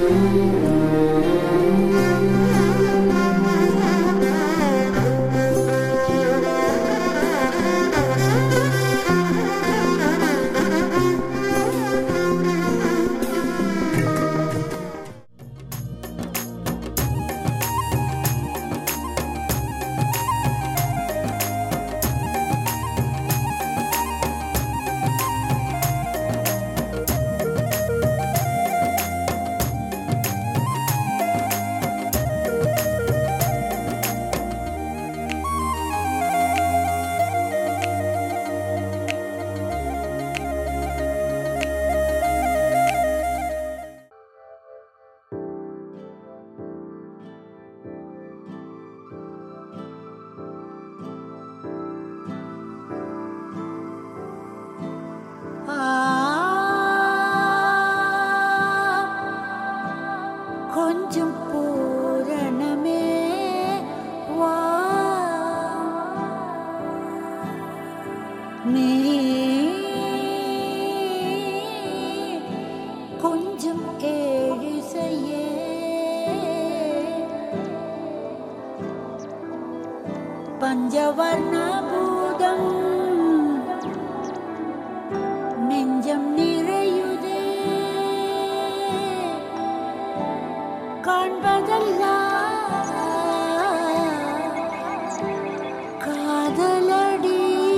கொஞ்சம் பூரணமே வா நீ கொஞ்சம் ஏழு செய்ய பஞ்சவர்ண பூதம் நெஞ்சம் நிறையுதே காண்பதெல்லாம் காதலடி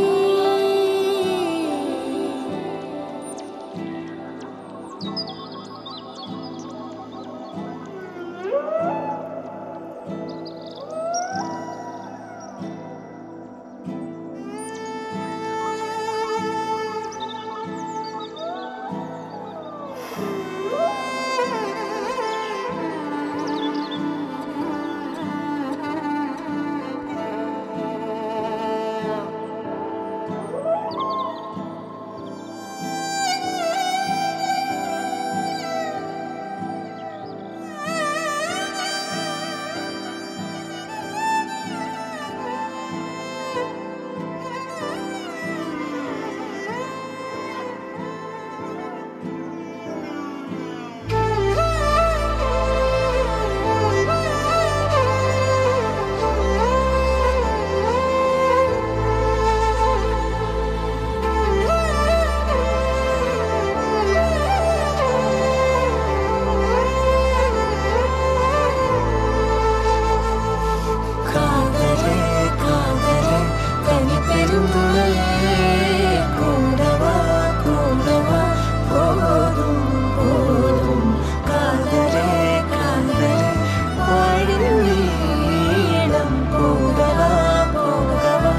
காதலே காதலே தனி பெருந்துளையே கூடவா கூடவா போதும் போதும் காதலே காதலே வாழின் நீளம் போகவா போகவா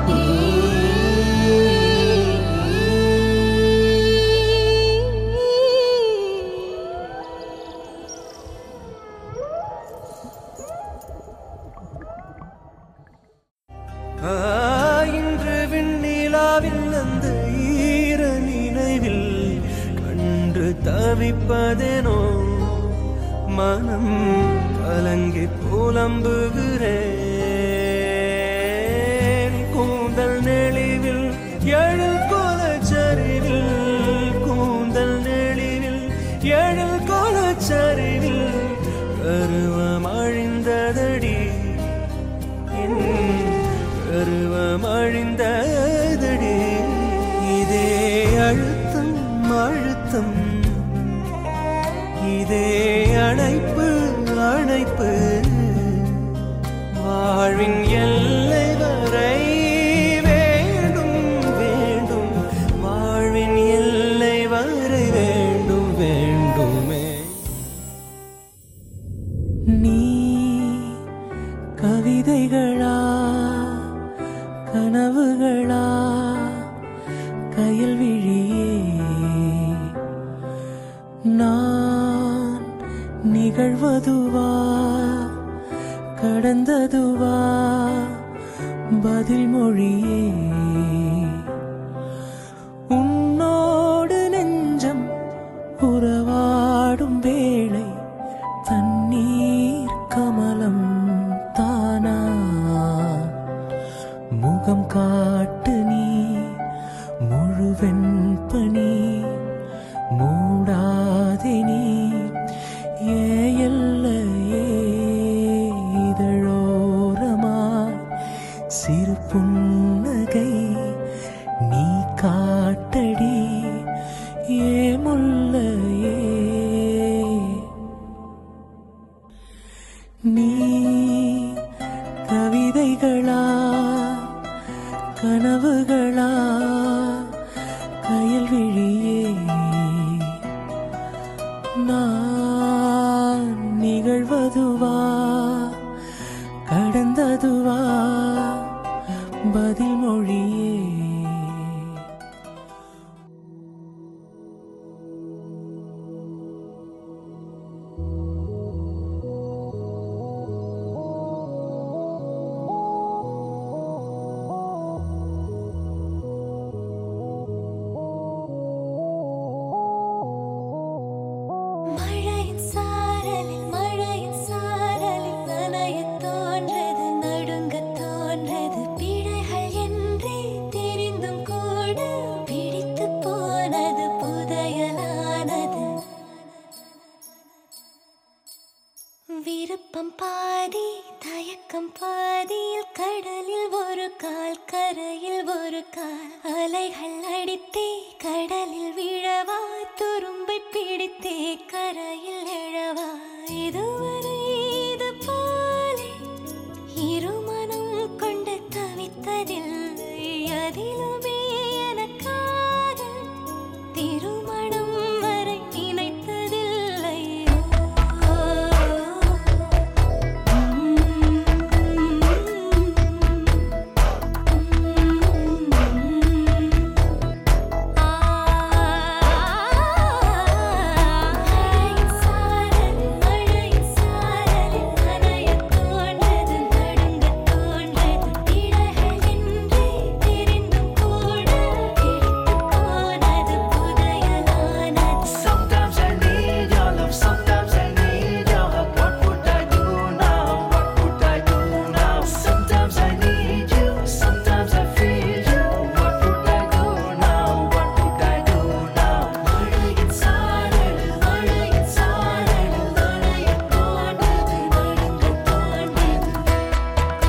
நீ ஆ, இன்று விண்ணிலாவில் அந்த ஈர நினைவில் கண்டு தவிப்பதேனோ மனம் கலங்கி புலம்புகிறேன் கூந்தல் நெளிவில் எழில் கோலச்சரிவில் கூந்தல் நெளிவில் எழில் கோலச்சரிவில் கருவம் அழிந்ததடி என் கருவம் அழிந்ததடி இதே அழுத்தம் அழுத்தம் இதே அணைப்பு அணைப்பு வாழ்வின் எல்லை வரை வேண்டும் வேண்டும் வாழ்வின் எல்லை வரை வேண்டும் வேண்டுமே நீ கவிதைகளா கனவுகளா கயல் விழியே நான் நிகழ்வதுவா கடந்ததுவா பதில் மொழியே உன்னோடு நெஞ்சம் உறவாடும் வேளை தண்ணீர் கமலம் தானா முகம் காட்டு நீ முழுவெண் பனி மூடாதே நீ ஏ ஏமுல்லையே நீ கவிதைகளா கனவுகளா கயல் விழியே நான் நிகழ்வதுவா கடந்ததுவா பதில் மொழியே மழையின் சாரலில் மழையின் சாரலில் நனையத் தோன்றது நடுங்கத் தோன்றது பிழைகள் என்றே தெரிந்தும் கூட பிடித்துப் போனது புதையலானது விருப்பம் பாதி தயக்கம் பாதியில் கடலில் ஒரு கால் கரையில் ஒரு கால் அலைகள் அடித்தே கடலில் விழவா துரும்பை பிடித்தே கரையில் எழவா இதுவரை இது போலே இருமனம் கொண்டு தவித்ததில்லை அதிலுமே எனக்காக திருமணம் வரை நினைத்ததில்லை ஓ, மழையின் சாரலில் மழையின் சாரலில் நனையத் தோன்றது நடுங்கத் தோன்றது பிழைகள் என்றே தெரிந்தும் கூட பிடித்துப் போனது புதையலானது Sometimes I need your love, sometimes I need your hug. What would I do now? What would I do now? Sometimes I need you, sometimes I feel you. What would I do now? What would I do now? மழையின் சாரலில் மழையின் சாரலில் நனையத் தோன்றது நடுங்கத் தோன்றது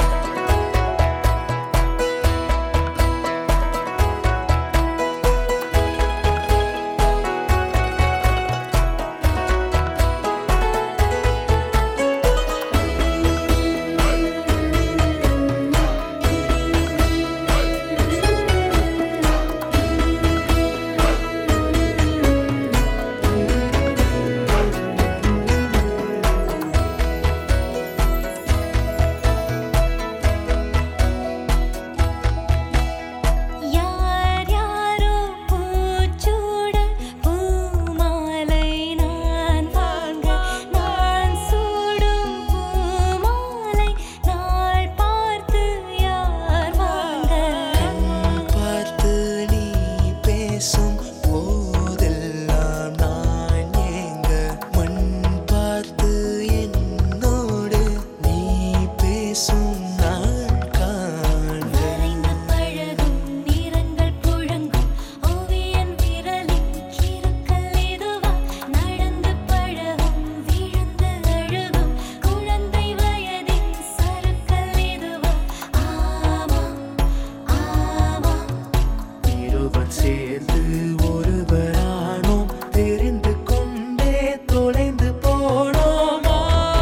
யார் யாரோ பூச்சூட பூமாலை நான் வாங்க நான் சூடும் பூமாலை நாள் பார்த்து யார் வாங்க பார்த்து நீ பேசும் போதெல்லாம் நான் ஏங்க மண் பார்த்து என்னோடு நீ பேசும் நான் காண்க வரைந்த பழகும் நிறங்கள் புழங்கும் ஓவியன் விரலின் கிறுக்கல் இதுவா நடந்து பழகும் விழுந்து அழுகும் குழந்தை வயதின் சறுக்கல் இதுவா ஆமா ஆமா இருவர் சேர்ந்து ஒருவரானோம் தெரிந்து கொண்டே தொலைந்து போனோமா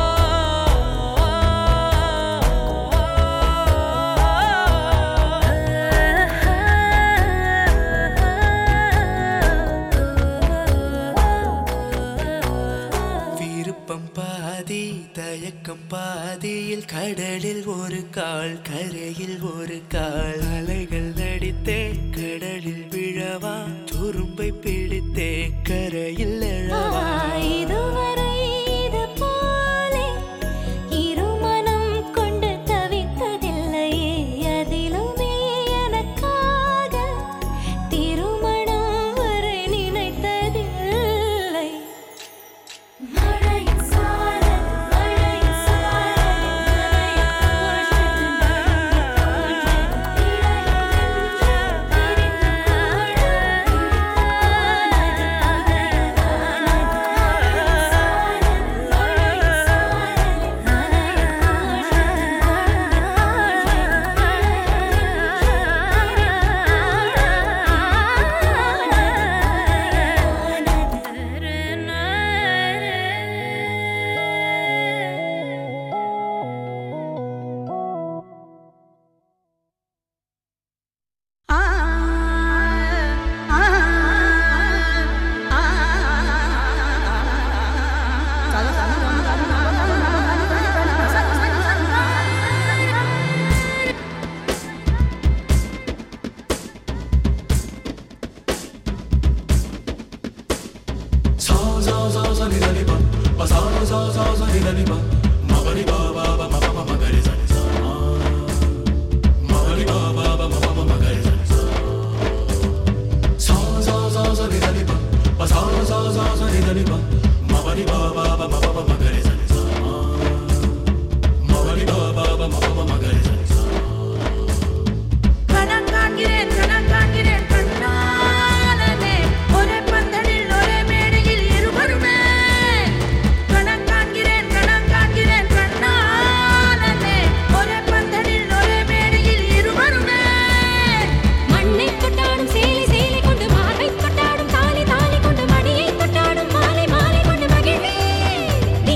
விருப்பம் பாதி தயக்கம் பாதியில் கடலில் ஒரு கால் கரையில் ஒரு கால் அலைகள் அடித்தே கடலில் விழவா துரும்பை பிடித்தே கரையில் எழவா இதுவரை இது போலே இருமனம் கொண்டு தவித்ததில்லையே அதிலுமே எனக்காக திருமணம் வரை நினைத்ததில்லை மழையின் சாரல் மழையின் சாரல் நனையத் தோன்றது நடுங்கத் தோன்றது பிழைகள் என்று தெரிந்து கூட பிடித்துப் போனது புதையலானது கணக்காண்கிறேன் கணக்காண்கிறேன் கண்ணாலனே ஒரே பந்தலில் ஒரே மேடையில் இருவருமே கணக்காண்கிறேன் கணக்காண்கிறேன் கண்ணாலனே ஒரே பந்தலில் ஒரே மேடையில் இருவருமே மண்ணை கொட்டாடும் சேலை சேலை கொண்டு மார்பை கொட்டாடும் தாலி தாலி கொண்டு மடியை கொட்டாடும் மாலை மாலை கொண்டு மகிழ்வே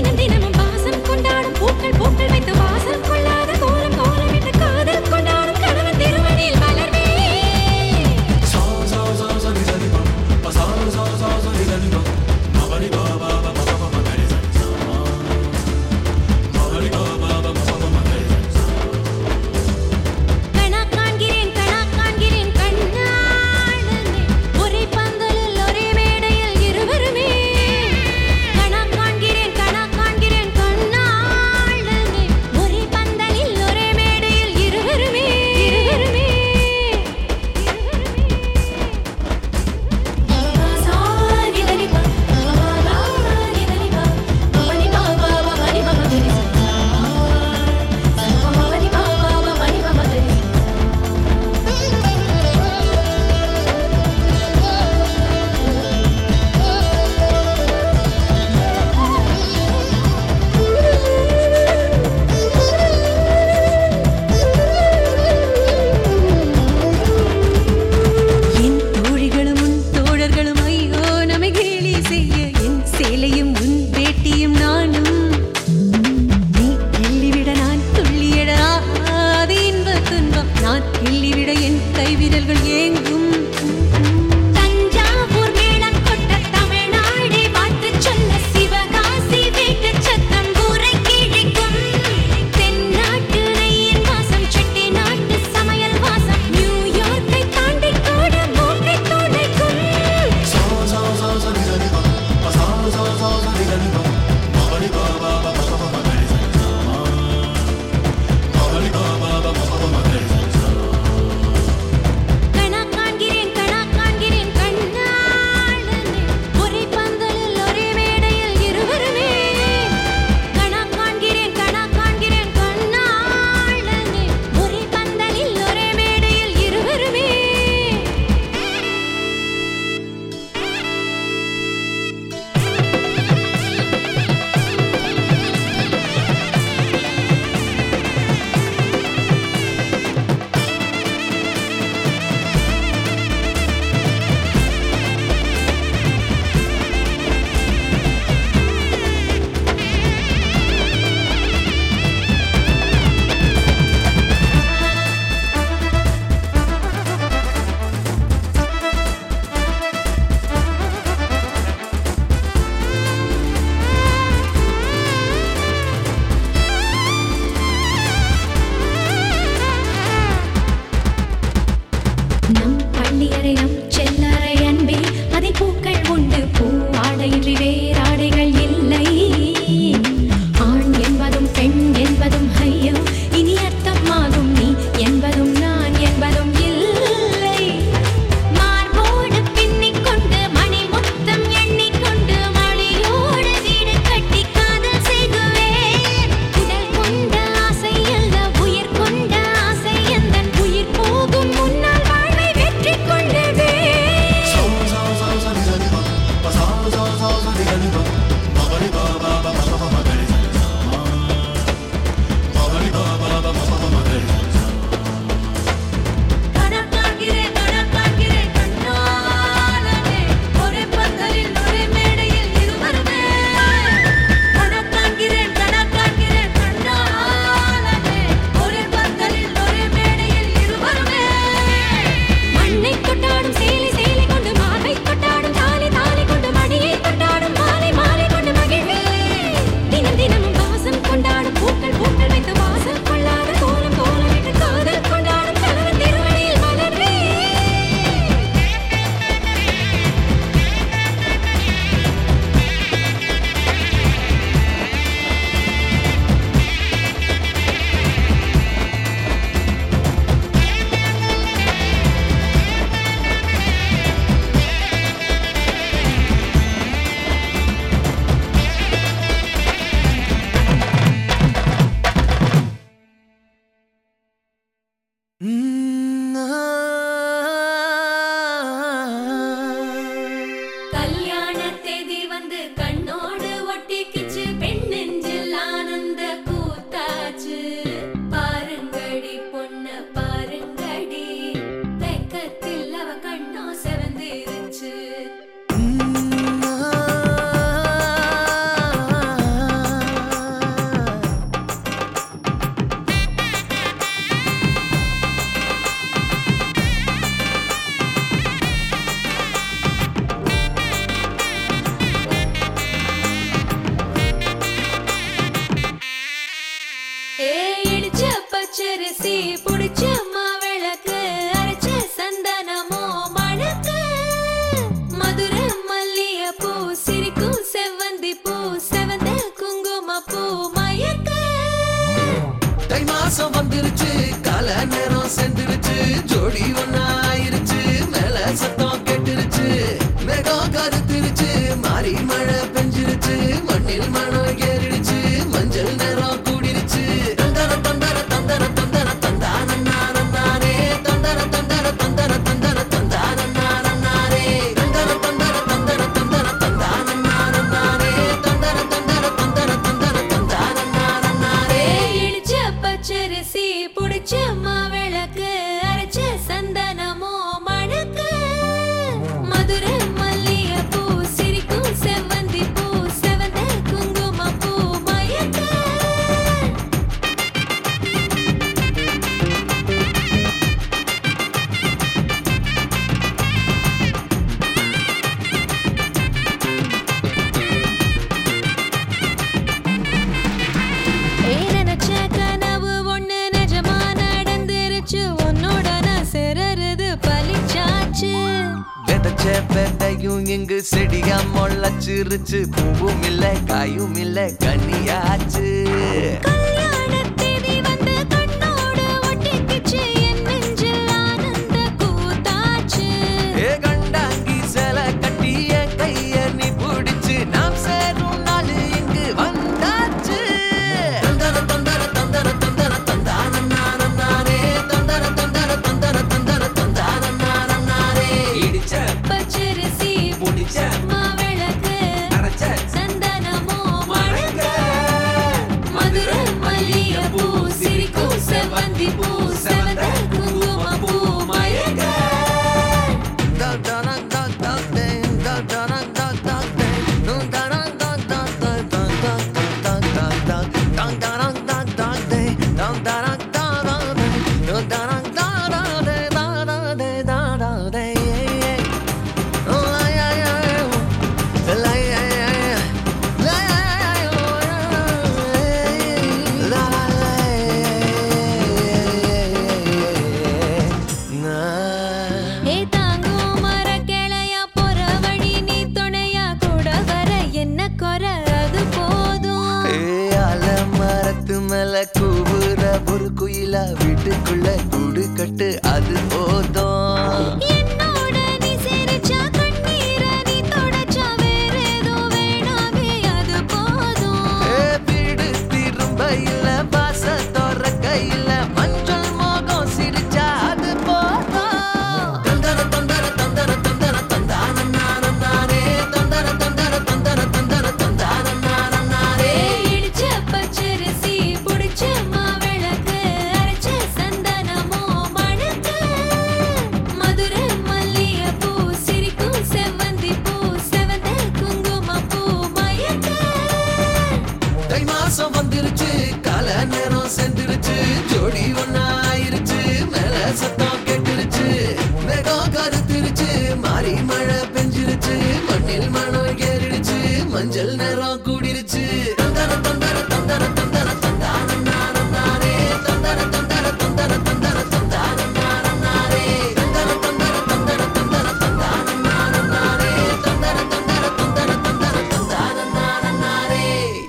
வந்துருச்சு கால நேரம் சென்றுருச்சு ஜோடி ஒன்னா ஆயிருச்சு மேல சத்தம் கேட்டுருச்சு மேகம் கருத்துருச்சு மாறி மழை பெஞ்சிருச்சு மண்ணில் மணம் ஏறிடுச்சு மஞ்சள் நேரம் கூடிருச்சு தந்தர தந்தர தந்தர தந்தர தந்தான நானே தந்தர தந்தர தந்தர தந்தர தந்தான நானே தந்தர தந்தர தந்தர தந்தர தந்தான நானே தந்தர தந்தர தந்தர தந்தர தந்தான நானே இடிச்ச பச்சரிசி புடிச்ச மாவிளக்கு அரைச்ச சந்தனமோ மணக்கு மதுரை மல்லிகைப்பூ சிரிக்கும் செவ்வந்தி பூ செவந்த குங்குமப்பூ மயக்க ஏய் நினைச்ச கனவு ஒண்ணு நிஜமா நடந்துருச்சு உன்னோட நான் சிறருது பலிச்சாச்சு விதைச்ச விதையும் இங்கு செடியா முளைச்சிருச்சு பூவும் இல்ல காயும் இல்ல கனியாச்சு கல்யாணத்தேதி வந்து கண்ணோடு ஒட்டிக்கிச்சு என் நெஞ்சில் ஆனந்த கூத்தாச்சு ஏ கண்டாங்கி சில கட்டி என் கைய நீ பிடிச்சு நாம் சேரும் நாள் இங்கு வந்தாச்சு தந்தர தந்தர தந்தர தந்தர தந்தான நானே தந்தர தந்தர தந்தர தந்தர தந்தான நானே இடிச்ச பச்சரிசி புடிச்ச மாவிளக்கு அரைச்ச சந்தனமோ மழக்க மதுரை மல்லிகைப்பூ சிரிக்கும் செவ்வந்தி பூ செவந்த குங்குமப்பூ மயக்க ஏ தாங்கும் மரக்கிளையா போற வழி நீ துணையா கூட வர என்ன குறை அது போதும் மரத்து மேல கூவுற ஒரு குயிலா வீட்டுக்குள்ள கூடு கட்டு அது போதும் என்னோட நீ சிரிச்சா கண்ணீர நீ தொடச்சா வேற ஏதோ வேணாமே அது போதும் ஏ, வீடு திரும்ப இல்ல பாச திறக்க இல்ல மஞ்சள் மோகம் சிரிச்சா அது போதும் தந்தர தந்தர தந்தர தந்தர தந்தான நானே தந்தர தந்தர தந்தர தந்தர தந்தான நானே இடிச்ச பச்சரிசி புடிச்ச மாவிளக்கு அரைச்ச சந்தனமோ மணக்க மதுரை மல்லிகைப்பூ சிரிக்கும் செவ்வந்தி பூ செவந்த குங்குமப்பூ மயக்க தை மாசம் வந்துருச்சு கால நேரம் சென்றுருச்சு ஜோடி ஒன்னா ஆயிருச்சு மேல சத்தம் கேட்டுருச்சு மேகம் கருத்துருச்சு மாறி மழை பெஞ்சிருச்சு மண்ணில் மணம் ஏறிடுச்சு மஞ்சள் நேரம் கூடிருச்சு தந்தர தந்தர தந்தர தந்தர தந்தான நானே தந்தர தந்தர தந்தர தந்தர தந்தான நானே தந்தர தந்தர தந்தர தந்தர தந்தான நானே தந்தர தந்தர தந்தர தந்தர தந்தான நானே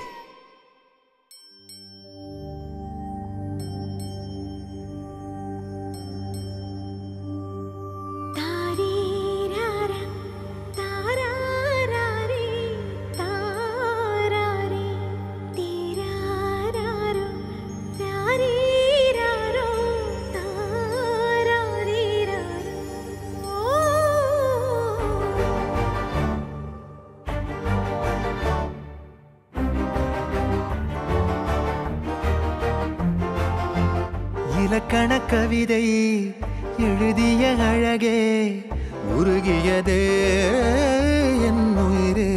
தாரீராரா, தாராராரே, தாராரே, தீராராரோ, ராரீராரோ, தாராரீராரோ. ஓ இலக்கண கவிதை எழுதிய அழகே உருகியதே என் உயிரே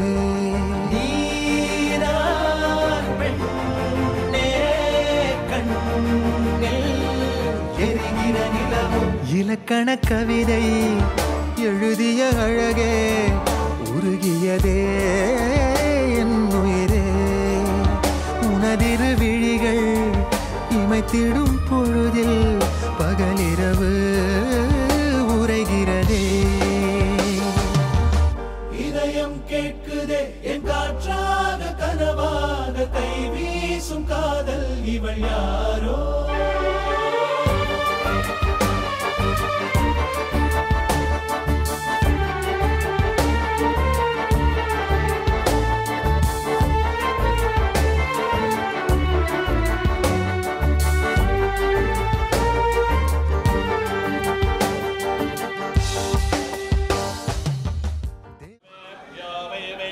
இலக்கண கவிதை எழுதிய அழகே உருகியதே என் உயிரே உனதிரு விழிகள் இமைத்திடும் பொழுதில் பகலிரவு உரைகிறதே இதயம் கேட்குதே என் காற்றாக கனவாக கை வீசும் காதல் இவள் யாரோ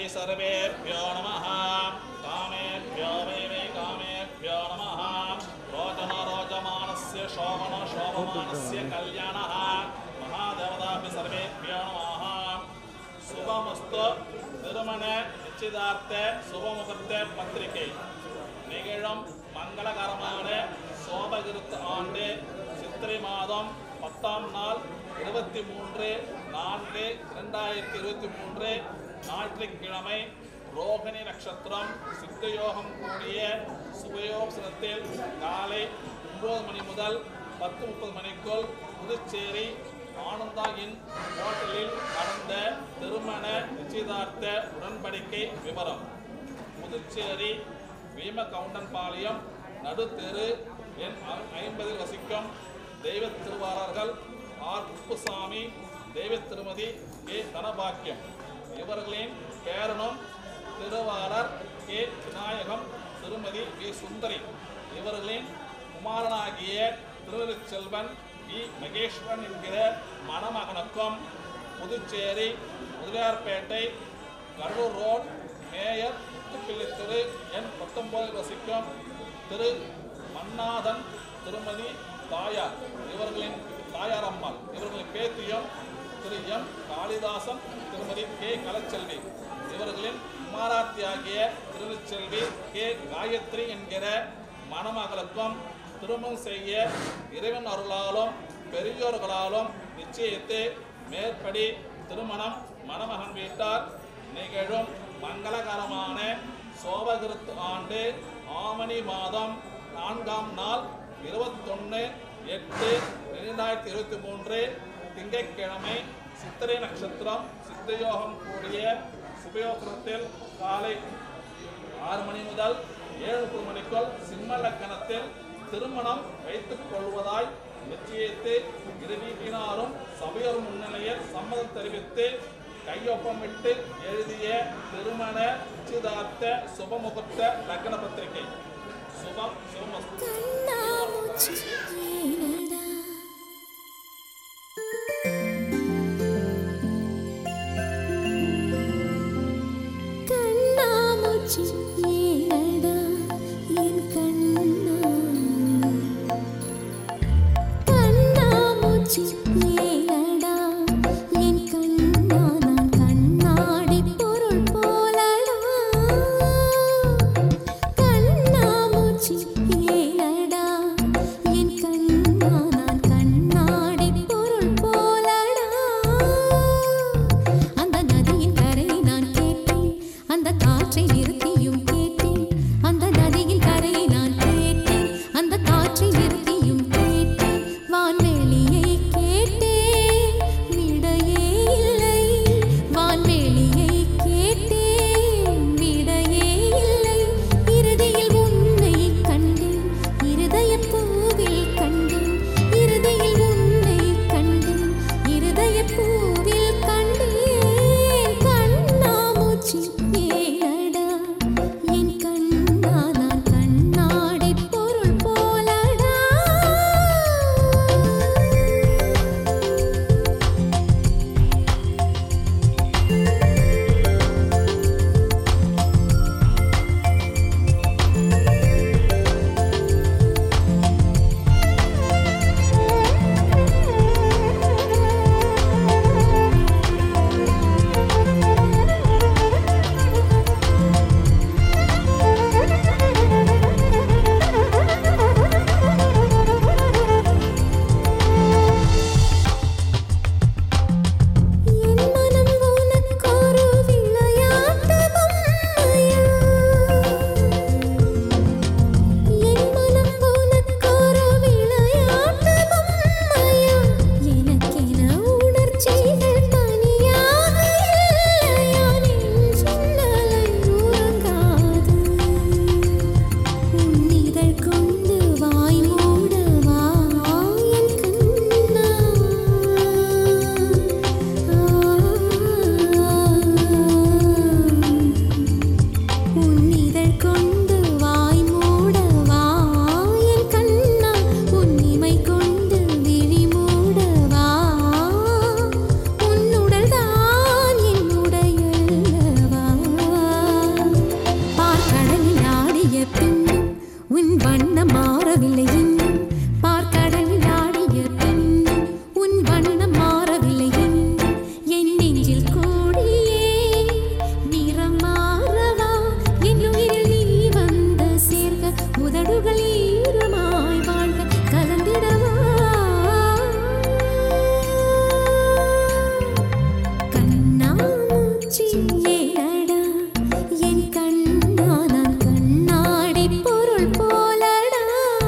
सर्वेभ्यो नमः कामेभ्यो मे मे कामेभ्यो नमः रोचन रोचमानस्य शोभन शोभमानस्य कल्याणः महादेवताभ्य सर्वेभ्यो नमः சுபமஸ்து திருமண நிச்சயதார்த்த சுபமுகூர்த்த பத்திரிகை நிகழும் மங்களகரமான சோபகிருத்த ஆண்டு சித்திரை மாதம் பத்தாம் நாள் இருபத்தி மூன்று நான்கு இரண்டாயிரத்தி இருபத்தி மூன்று ஞாயிற்றுக்கிழமை ரோகிணி நட்சத்திரம் சித்தயோகம் கூடிய சுபயோசனத்தில் காலை ஒன்பது மணி முதல் பத்து முப்பது மணிக்குள் புதுச்சேரி ஆனந்தா இன் ஹோட்டலில் நடந்த திருமண நிச்சயதார்த்த உடன்படிக்கை விவரம் புதுச்சேரி பீம கவுண்டன்பாளையம் நடுத்தெரு எண் ஐ- ஐம்பதில் வசிக்கும் தெய்வ திருவாரர்கள் ஆர் குப்புசாமி தெய்வ திருமதி கே தனபாக்கியம் இவர்களின் பேரனும் திருவாரர் கே விநாயகம் திருமதி வி சுந்தரி இவர்களின் குமாரனாகிய திருவருட்செல்வன் வி மகேஸ்வரன் என்கிற மணமகனுக்கும் புதுச்சேரி முதலியார்பேட்டை கடலூர் ரோட் மேயர் முத்துப்பிள்ளை தெரு எண் பத்தொன்பதில் வசிக்கும் திரு மன்னாதன் திருமதி தாயார் இவர்களின் தாயார் அம்மாள் இவர்களின் பேத்தியும் திரு எம் காளிதாசன் திருமதி கே கலச்செல்வி இவர்களின் குமாராத்தியாகிய திருச்செல்வி கே காயத்ரி என்கிற மணமகளுக்கும் திருமணம் செய்ய இறைவன் அருளாலும் பெரியோர்களாலும் நிச்சயித்து மேற்படி திருமணம் மணமகன் வீட்டார் நிகழும் மங்களகரமான சோபகிருத்து ஆண்டு ஆமணி மாதம் நான்காம் நாள் இருபத்தொன்று எட்டு இரண்டாயிரத்தி இருபத்தி மூன்று திங்கட்கிழமை சித்திரை நட்சத்திரம் சித்தயோகம் கூடிய சுபயோசனத்தில் காலை ஆறு மணி முதல் ஏழு முப்பது மணிக்குள் சிம்ம லக்கணத்தில் திருமணம் வைத்துக் கொள்வதாய் நிச்சயித்து இரு வீட்டினாரும் சபையோர் முன்னிலையில் சம்மதம் தெரிவித்து கையொப்பமிட்டு எழுதிய திருமண நிச்சயதார்த்த சுபமுகூர்த்த லக்ன பத்திரிகை சுபம் சுபமஸ்து கண்ணாமூச்சி ஏனடா கண்ணாமூச்சி ஏனடா என் கண்ணா கண்ணாமூச்சி ஏனடா என் கண்ணா நான் கண்ணாடி பொருள் போலடா கண்ணாமூச்சி ஏனடா என் கண்ணா நான் கண்ணாடி பொருள் போலடா அந்த நதியின் கரையை நான் கேட்டேன் அந்த காற்றை நிறுத்தியும் உள்ளம் மாறவா என் உயிரில் நீ வந்து சேர்க்க உதடுகள் ஈரமாய் வாழ்க கலந்திடவா கண்ணாமூச்சி ஏடா என் கண்ணா நான் கண்ணாடி பொருள் போலடா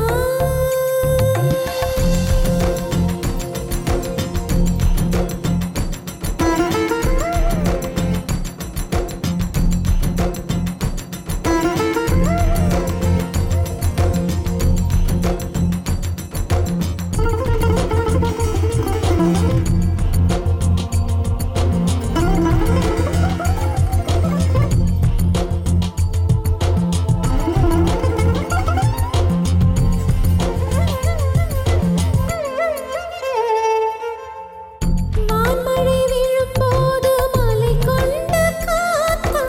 வான்மழை விழும்போது மலை கொண்ட காத்தா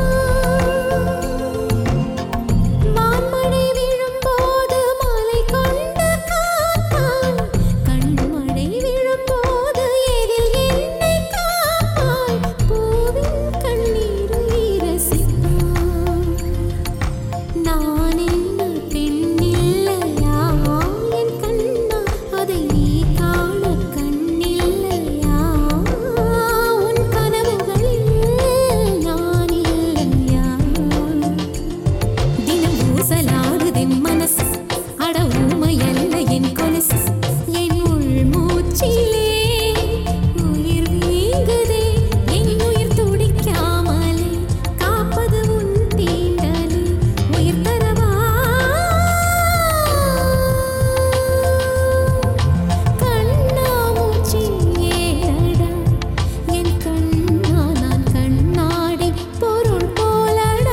வான்மழை விழும்போது மலை கொண்ட காத்தா கண்மழை விழும்போது எதில் என்னை காப்பாய் பூவின் கண்ணீரை ரசிப்பாய் நான் என்ன பெண்ணில்லையா என் கண்ணா அதை நீ காண கண்ணில்லையா உன் கனவுகளில் நான் இல்லையா தினம் ஊசலாடுதென் மனசு அட ஊமையல்ல என் கொலுசு என் உள் மூச்சிலே உயிர் வீங்குதே என் உயிர் துடிக்காமலே காப்பது உன் தீண்டலே உயிர் தரவா கண்ணாமூச்சி ஏடா என் கண்ணா நான் கண்ணாடி பொருள் போலடா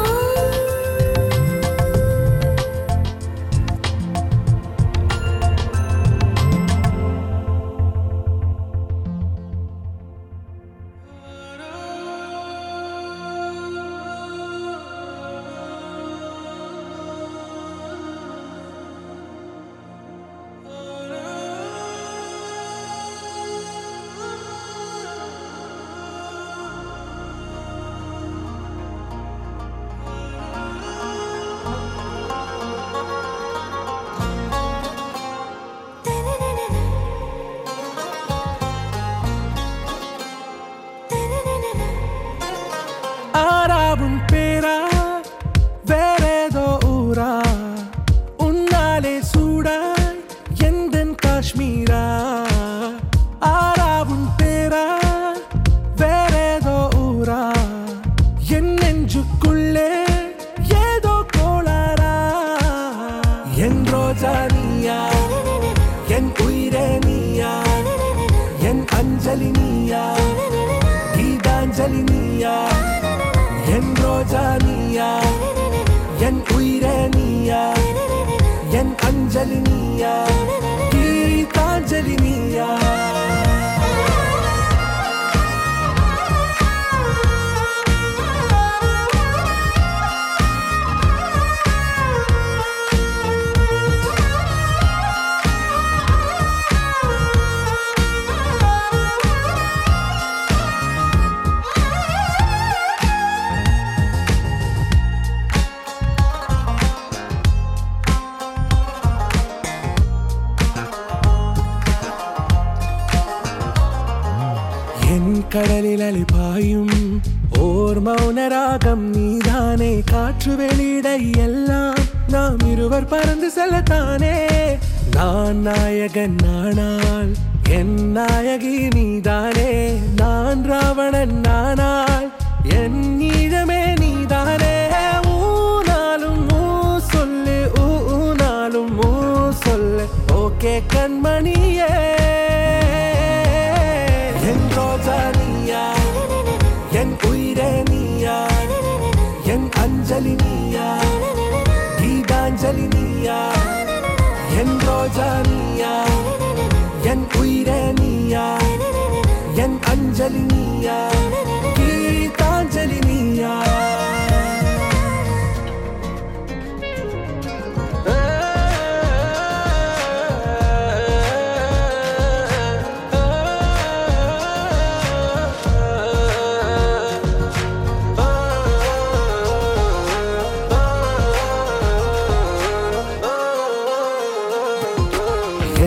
ஆறாவும் பேரா வேறேதோ ஊரா உன்னாலே சூடாய் எந்தன் காஷ்மீரா ஆறாவும் பேரா வேறேதோ ஊரா என் நெஞ்சுக்குள்ளே ஏதோ கோளாரா என் ரோஜா நீயா என் உயிரே நீயா என் அஞ்சலி நீயா கீதாஞ்சலி நீயா என் ரோஜா நீயா என் உயிரே நீயா என் அஞ்சலி நீயா கீதாஞ்சலி நீயா என் கடலில் அலிபாயும் ஓர் மௌனராகம் நீதானே காற்று வெளியிட எல்லாம் நாம் இருவர் பறந்து செல்லத்தானே நான் நாயகன் நானால் என் நாயகி நீதானே நான் ராவணன் நானால் என் ஈழமே நீதானே ஊனாலும் ஊ சொல்லு ஊ ஊனாலும் ஊ சொல்லு ஓகே கண்மணியே என் ரோஜா நீயா என் உயிரே நீயா என் அஞ்சலி நீயா கீதாஞ்சலி நீயா என் ரோஜா நீயா என் உயிரே நீயா என் அஞ்சலி நீயா கீதாஞ்சலி நீயா ஆ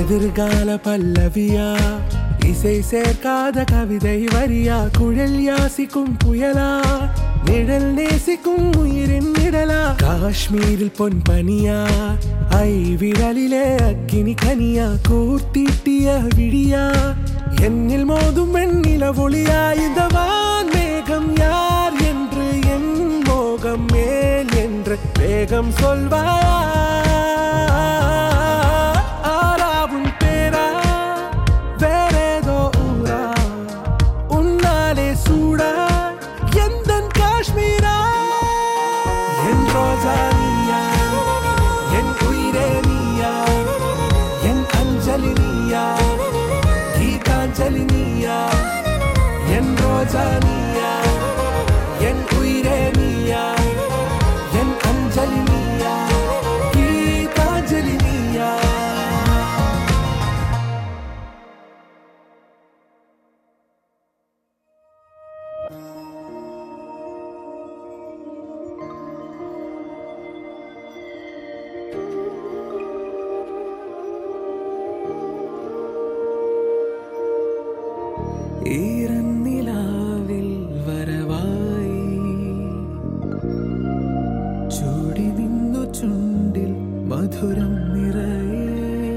எதிர்கால பல்லவியா இசை சேர்க்காத கவிதை வரியா குழல் யாசிக்கும் புயலா நிழல் நேசிக்கும் உயிரின் நிழலா காஷ்மீரில் பொன் பனியா ஐ விரலிலே அக்கினி கனியா கூர்த்தீட்டிய விழியா என்னில் மோதும் வெண்ணில ஒளியா இந்த வான் மேகம் யார் என்று என் மோகம் மேல் என்று வேகம் சொல்வாயா ஆறாவும் பேரா வேறேதோ ஊரா உன்னாலே சூடா எந்தன் காஷ்மீரா என் ரோஜா நீயா என் உயிரே நீயா என் அஞ்சலி நீயா கீதாஞ்சலி நீயா என் ரோஜா நீயா என் உயிரே நீயா என் அஞ்சலி நீயா கீதாஞ்சலி நீயா ഈറന്നിലാവിൽ വരവായി ചൂടി നിന്നു ചുണ്ടിൽ മധുരം നിറയെ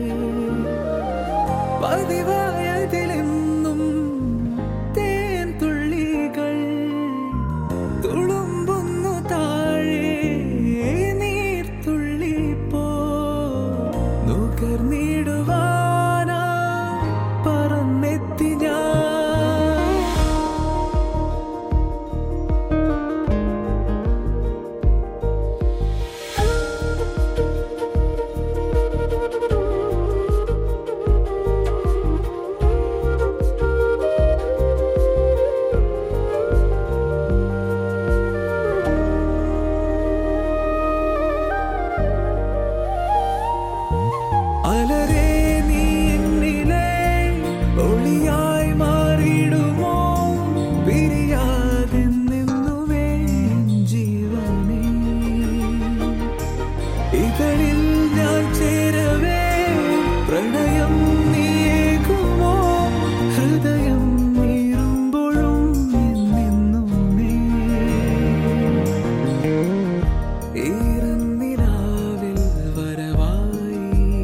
പതിവായതിലെന്നും തേൻ തുള്ളികൾ തുളുമ്പുന്നു താഴെ നീർത്തുള്ളി പോ നുകർന്നിടുവാനാ പറന്നെത്തി ഞാൻ അലരേ നീ എന്നിലെ ഒളിയായി മാറിയിടുമോ പിരിയാതെ നിന്നുവേ ജീവനേ ഇതളിൽ ഞാൻ ചേരവേ പ്രണയം നീയേകുമോ ഹൃദയം നീറുമ്പോഴും എന്നെന്നുമേ ഈറന്നിലാവിൽ വരവായി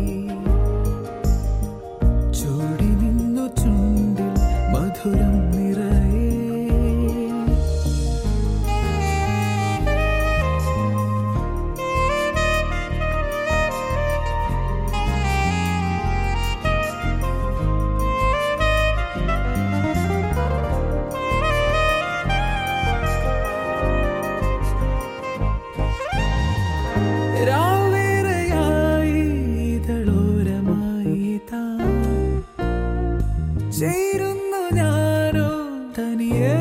ചൂടി നിന്നു ചുണ്ടിൽ മധുരം നിറയെ രാവേറെയായി ഇതളോരമായി താൻ ചേരുന്നു ഞാനോ തനിയേ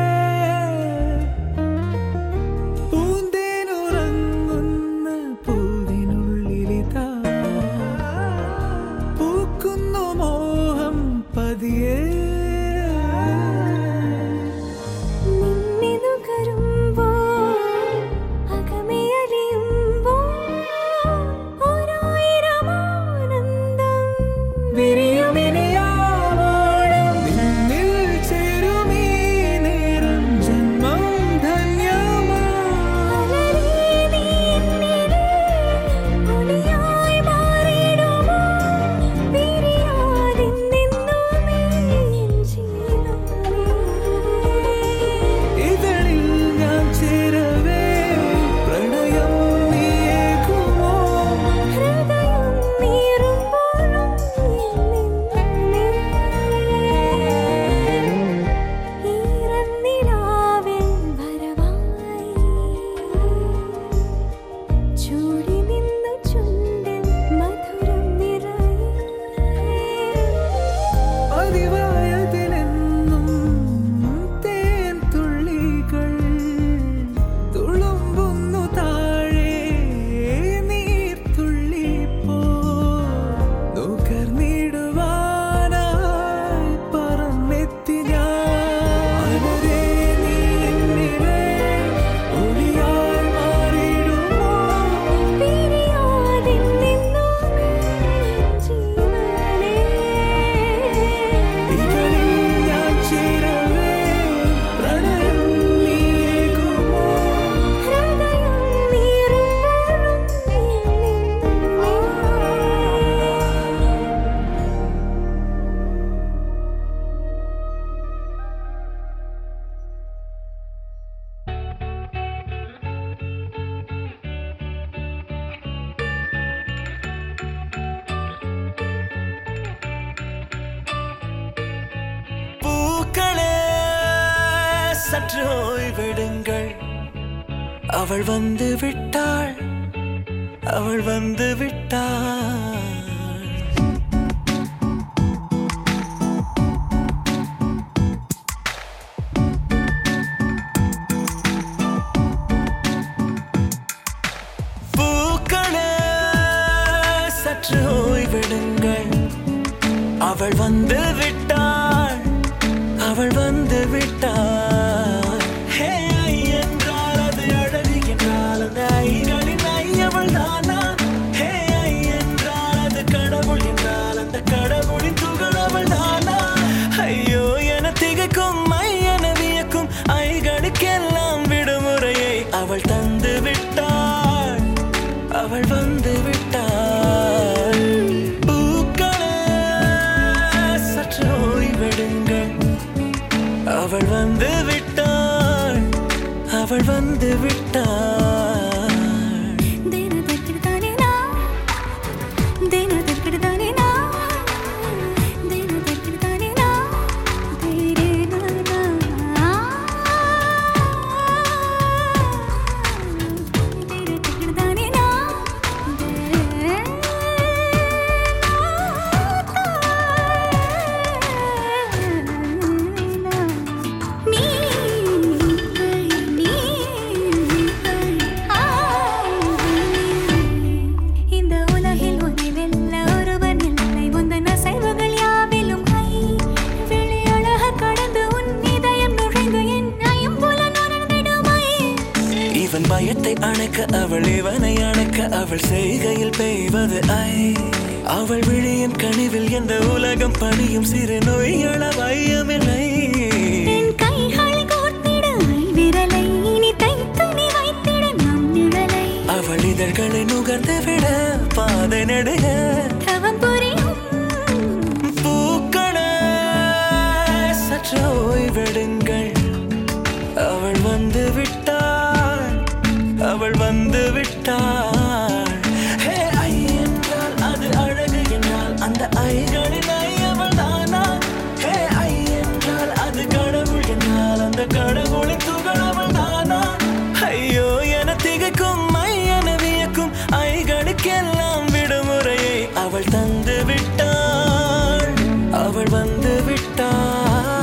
പൂന്തേനുറങ്ങുന്ന പൂവിനുള്ളിലിതാ പൂക്കുന്നു മോഹം പതിയേ നിന്നിനുകരുമ്പോൾ അകമേയലിയുമ്പോൾ சற்று ஓய்வெடுங்கள் அவள் வந்து விட்டாள் அவள் வந்து விட்டாள் பூக்களே சற்று ஓய்வெடுங்கள் அவள் வந்து விட்டாள் அவள் வந்து விட்டாள் ஹே ஐ என்றால் அது அழகு என்றால் அந்த ஐகளின் ஐ அவள் தானா ஹே ஐ என்றால் அது கடவுள் என்றால் அந்த கடவுளின் துகள் அவள் தானா ஐயோ என திகைக்கும் ஐ என வியக்கும் ஐகளுக்கெல்லாம் விடுமுறையை அவள் தந்து விட்டாள் அவள் வந்து விட்டாள் பூக்களே சற்று ஓய்வெடுங்கள் அவள் வந்து விட்டாள் அவள் வந்து விட்டாள் இந்த உலகில் உன்னை வெல்ல ஒருவன் இல்லை உந்தன் அசைவுகள் யாவிலும் கை வெளியழக கடந்து உன் இதயம் நுழைந்து என் ஐம்புலன் உணர்ந்திடுமை இவன் பயத்தை அணைக்க அவள் இவனை அணைக்க அவள் செய்கையில் பெய்வது ஐ அவள் விழியின் கனிவில் எந்த உலகம் பணியும் சிறு நோய்கள வையமில்லை என் கைகளை கோர்த்திட விரலை இனி தைத்து நீ வைத்திட நம் நிழலை அவள் இதழ்களை நுகர்ந்து விட பாதை நடுக தவம் புரியும் பூக்களே சற்று ஓய்வெடுங்கள் அவள் வந்து விட்டாள் அவள் வந்து விட்டாள் ஹே ஐ என்றால் அது அழகு என்றால் அந்த ஐகளின் ஐ அவள் தானா ஹே ஐ என்றால் அது கடவுள் என்றால் அந்த கடவுளின் துகள் அவள் தானா ஐயோ என திகைக்கும் ஐ என வியக்கும் ஐகளுக்கெல்லாம் விடுமுறையை அவள் தந்து விட்டாள் அவள் வந்து விட்டாள்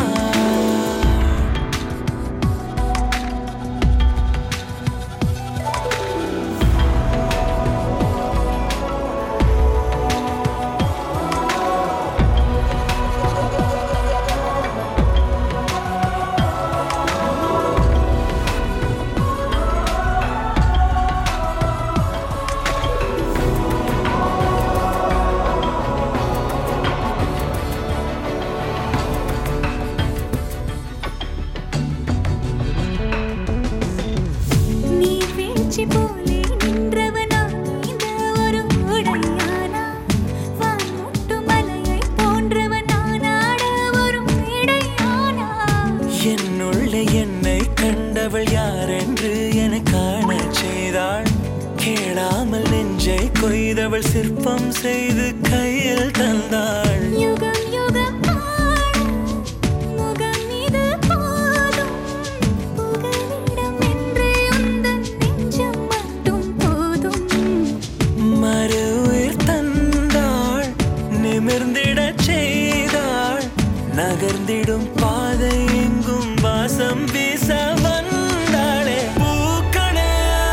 நீர் வீழ்ச்சி போலே நின்றவனா இந்த ஒரு உடையானா வான் முட்டும் மலையை போன்றவனானாட ஒரு மேடையானா என்னுள்ளே என்னை கண்டவள் யாரென்று என காணச் செய்தாள் கேளாமல் நெஞ்சை கொய்தவள் சிற்பம் செய்து கையில் தந்தாள் யுகம் யுகம் ஆளும் முகம் இது போதும் புகலிடம் என்று உந்தன் நெஞ்சம் மட்டும் போதும் மறு உயிர் தந்தாள் நிமிர்ந்திடச் செய்தாள் நகர்ந்திடும் பாதை எங்கும் வாசம் வீச வந்தாளே பூக்களே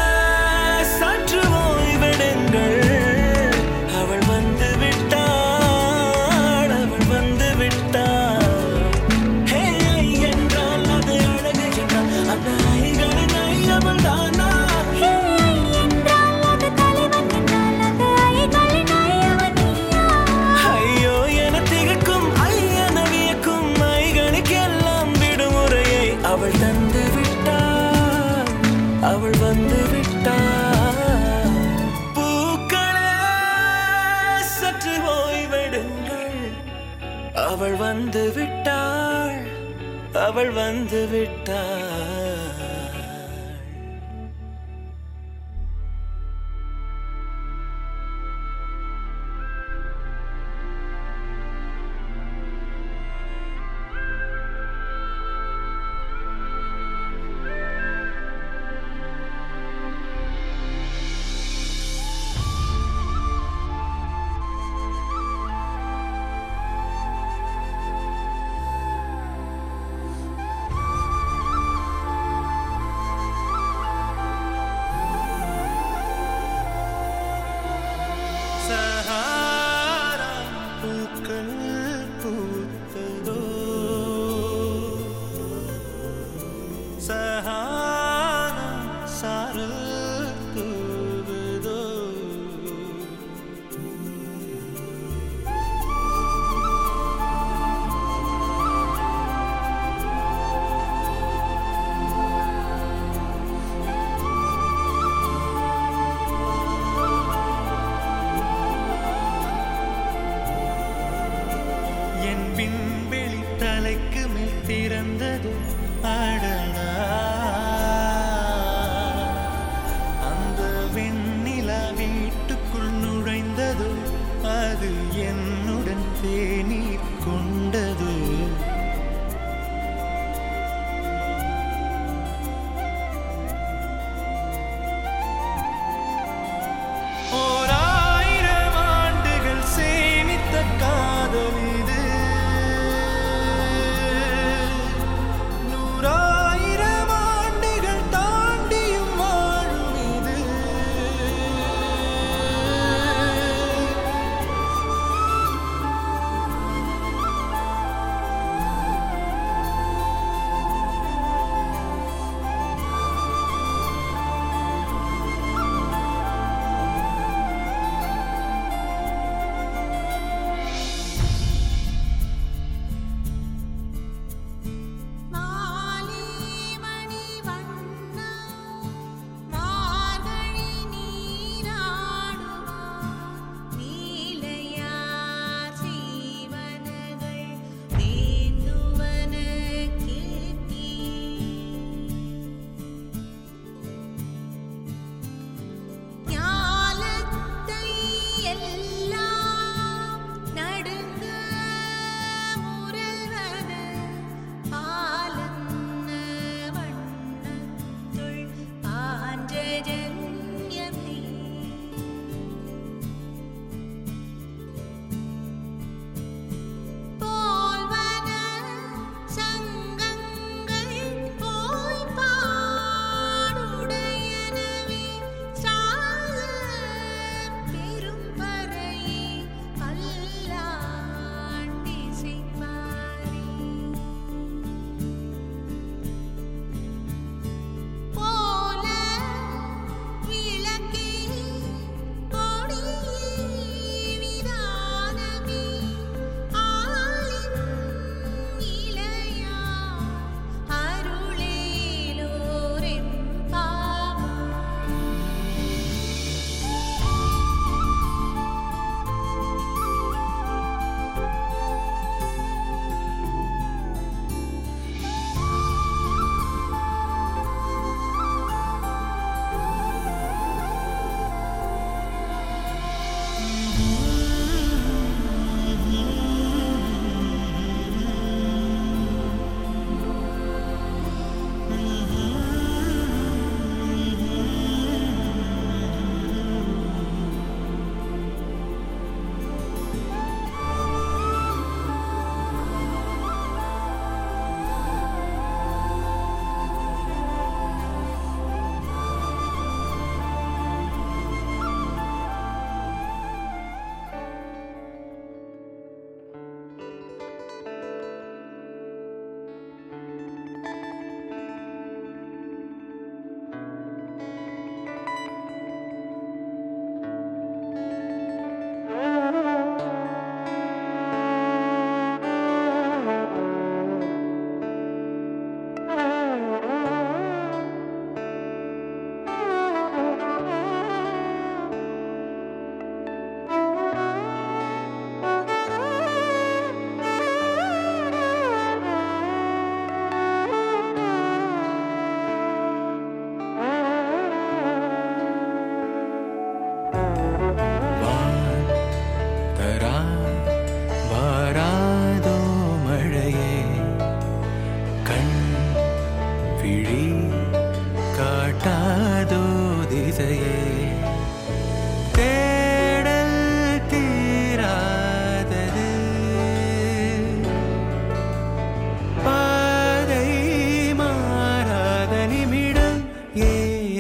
சற்று ஓய்வெடுங்கள் அவள் வந்து விட்டாள் அவள் வந்து விட்டாள் ஹே ஐ என்றால் அது அழகு என்றால் அந்த ஐகளின் ஐ அவள் தானா ஹே என்றால் அது தலைவன் என்றால் அந்த ஐகளின் ஐயவன் நீயா ஐயோ என திகக்கும் ஐயன வியக்கும் ஐகளுக்கெல்லாம் விடுமுறையை அவள் தந்து விட்டாள் அவள் வந்து விட்டாள் பூக்களே சற்று ஓய்வெடுங்கள் அவள் வந்து விட்டாள் அவள் வந்து விட்டாள்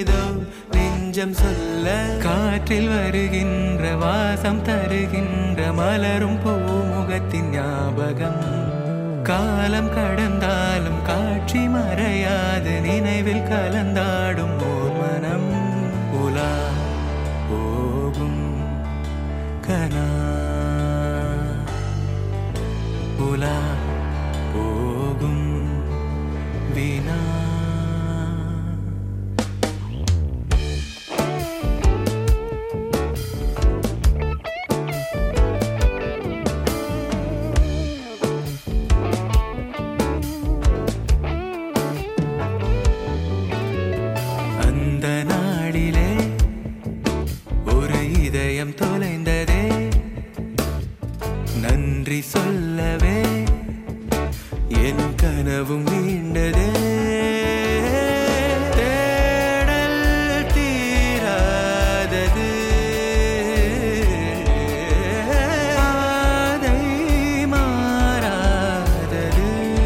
ஏதோ நெஞ்சம் சொல்ல காற்றில் வருகின்ற வாசம் தருகின்ற மலரும் பூமுகத்தின் ஞாபகம் காலம் கடந்தாலும் காட்சி மறையாது நினைவில் கலந்தாடும் ஓர் மனம் உலா போகும் கனா உலா போகும் வீணா அந்த நாளிலே ஒரு இதயம் தொலைந்ததே நன்றி சொல்லவே என் கனவும் மீண்டதே தேடல் தீராதது பாதை மாறாதது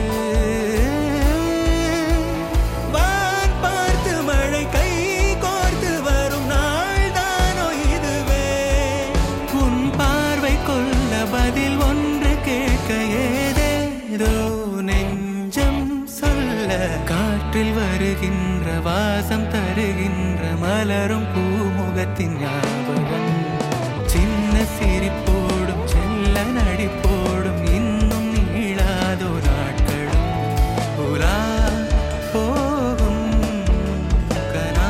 வான் பார்த்து மழை கை கோர்த்து வரும் நாள் தானோ இதுவே உன் பார்வை கொள்ள பதில் ஒன்று கேட்க ஏதேதோ நெஞ்சம் சொல்ல காற்றில் வருகின்ற வாசம் தருகின்ற மலரும் பூமுகத்தின் ஞாபகம் சின்ன சிரிப்போடும் செல்ல நடிப்போடும் இன்னும் நீளாதோ நாட்களும் உலா போகும் கனா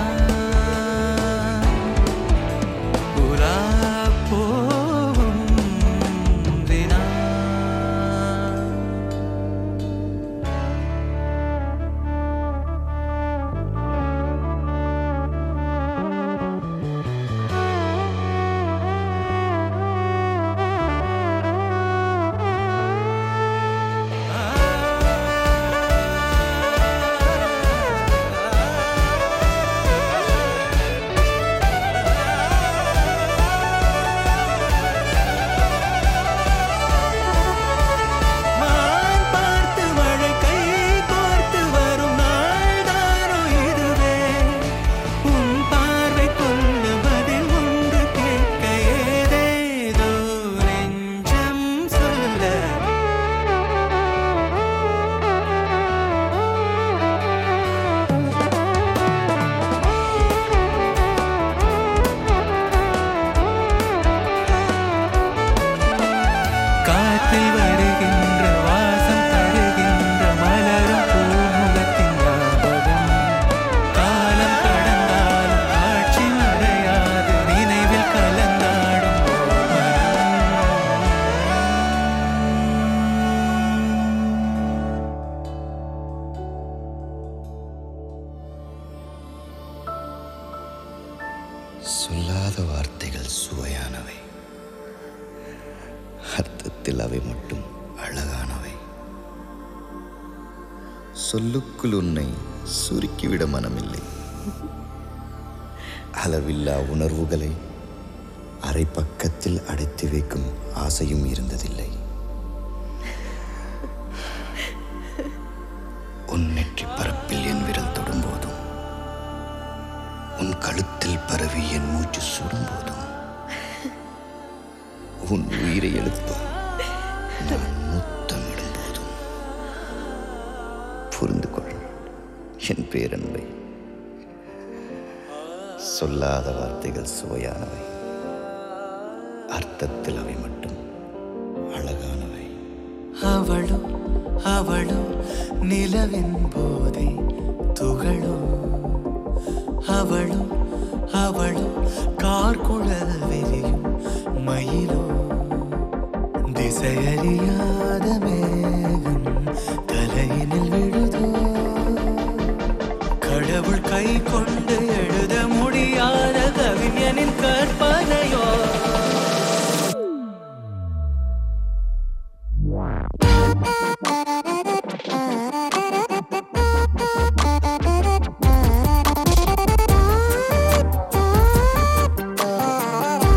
உலா போகும் தினா மான் பார்த்து மழை கை கோர்த்து வரும் நாள் தானோ இதுவே உன் பார்வை கொள்ள பதில் ஒன்று கேட்க ஏதேதோ நெஞ்சம் சொல்ல காற்றில் வருகின்ற வாசம் தருகின்ற மலரும் பூமுகத்தின் ஞாபகம் காலம் கடந்தாலும் காட்சி மறையாது நினைவில் கலந்தாடும் ஓர் மனம். சொல்லாத வார்த்தைகள் சுவையானவை அர்த்தத்தில் அவை மட்டும் அழகானவை சொல்லுக்குள் உன்னை சுருக்கிவிட மனமில்லை அளவில்லா உணர்வுகளை அரை பக்கத்தில் அடைத்து வைக்கும் ஆசையும் இருந்ததில்லை உன் நெற்றி பரப்பில் என் விரல் தொடும்போதும் உன் கழுத்தில் பரவி என் மூச்சு சுடும்போதும் உன் உயிரை எழுப்ப நான் முத்தமிடும் போதும் புரிந்து கொள் என் பேரன்பை சொல்லாத வார்த்தைகள் சுவையானவை அர்த்தத்தில் அவை மட்டும் அழகானவை அவளோ அவளோ நிலவின் போதை துகளோ அவளோ அவளோ கார்குழல் விரியும் மயிலோ திசையறியாத மேகம் தலையினில் விழுதோ கடவுள் கை கொண்டு எழுத முடியாத கவிஞனின் கற்பனையோ ஆ